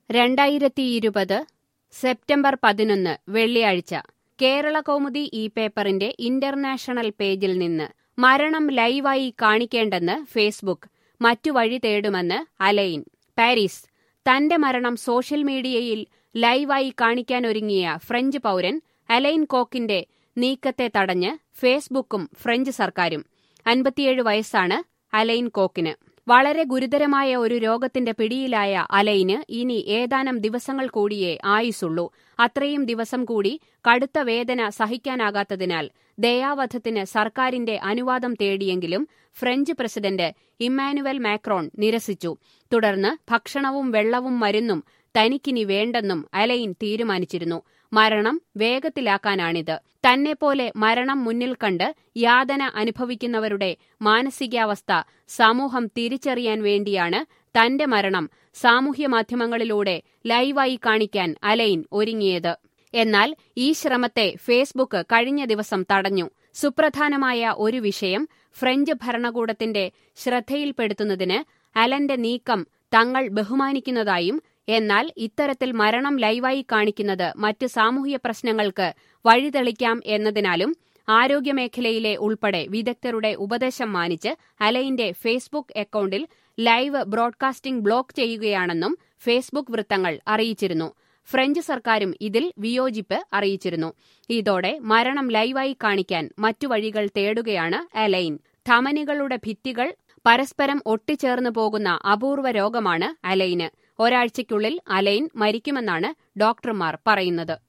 രണ്ടായിരത്തിയിരുപത് സെപ്റ്റംബർ പതിനൊന്ന് വെള്ളിയാഴ്ച കേരള കൗമുദി ഈ പേപ്പറിന്റെ ഇന്റർനാഷണൽ പേജിൽ നിന്ന് മരണം ലൈവായി കാണിക്കേണ്ടെന്ന് ഫേസ്ബുക്ക് മറ്റു വഴി തേടുമെന്ന് അലൈൻ പാരീസ് തന്റെ മരണം സോഷ്യൽ മീഡിയയിൽ ലൈവായി കാണിക്കാനൊരുങ്ങിയ ഫ്രഞ്ച് പൗരൻ അലൈൻ കോക്കിന്റെ നീക്കത്തെ തടഞ്ഞ് ഫേസ്ബുക്കും ഫ്രഞ്ച് സർക്കാരും അൻപത്തിയേഴ് വയസ്സാണ് അലൈൻ കോക്കിന് വളരെ ഗുരുതരമായ ഒരു രോഗത്തിന്റെ പിടിയിലായ അലൈന് ഇനി ഏതാനും ദിവസങ്ങൾ കൂടിയേ ആയുസുള്ളൂ അത്രയും ദിവസം കൂടി കടുത്ത വേദന സഹിക്കാനാകാത്തതിനാൽ ദയാവധത്തിന് സർക്കാരിന്റെ അനുവാദം തേടിയെങ്കിലും ഫ്രഞ്ച് പ്രസിഡന്റ് ഇമ്മാനുവൽ മാക്രോൺ നിരസിച്ചു തുടർന്ന് ഭക്ഷണവും വെള്ളവും മരുന്നും തനിക്കിനി വേണ്ടെന്നും അലൈൻ തീരുമാനിച്ചിരുന്നു മരണം വേഗത്തിലാക്കാനാണിത് തന്നെപ്പോലെ മരണം മുന്നിൽ കണ്ട് യാതന അനുഭവിക്കുന്നവരുടെ മാനസികാവസ്ഥ സമൂഹം തിരിച്ചറിയാൻ വേണ്ടിയാണ് തന്റെ മരണം സാമൂഹ്യമാധ്യമങ്ങളിലൂടെ ലൈവായി കാണിക്കാൻ അലൈൻ ഒരുങ്ങിയത് എന്നാൽ ഈ ശ്രമത്തെ ഫേസ്ബുക്ക് കഴിഞ്ഞ ദിവസം തടഞ്ഞു സുപ്രധാനമായ ഒരു വിഷയം ഫ്രഞ്ച് ഭരണകൂടത്തിന്റെ ശ്രദ്ധയിൽപ്പെടുത്തുന്നതിന് അലന്റെ നീക്കം തങ്ങൾ ബഹുമാനിക്കുന്നതായും എന്നാൽ ഇത്തരത്തിൽ മരണം ലൈവായി കാണിക്കുന്നത് മറ്റ് സാമൂഹ്യ പ്രശ്നങ്ങൾക്ക് വഴിതെളിക്കാം എന്നതിനാലും ആരോഗ്യമേഖലയിലെ ഉൾപ്പെടെ വിദഗ്ധരുടെ ഉപദേശം മാനിച്ച് അലൈന്റെ ഫേസ്ബുക്ക് അക്കൌണ്ടിൽ ലൈവ് ബ്രോഡ്കാസ്റ്റിംഗ് ബ്ലോക്ക് ചെയ്യുകയാണെന്നും ഫേസ്ബുക്ക് വൃത്തങ്ങൾ അറിയിച്ചിരുന്നു ഫ്രഞ്ച് സർക്കാരും ഇതിൽ വിയോജിപ്പ് അറിയിച്ചിരുന്നു ഇതോടെ മരണം ലൈവായി കാണിക്കാൻ മറ്റു വഴികൾ തേടുകയാണ് അലൈൻ ധമനികളുടെ ഭിത്തികൾ പരസ്പരം ഒട്ടിച്ചേർന്നു പോകുന്ന അപൂർവ രോഗമാണ് അലൈന് ഒരാഴ്ചയ്ക്കുള്ളിൽ അലൈൻ മരിക്കുമെന്നാണ് ഡോക്ടർമാർ പറയുന്നത്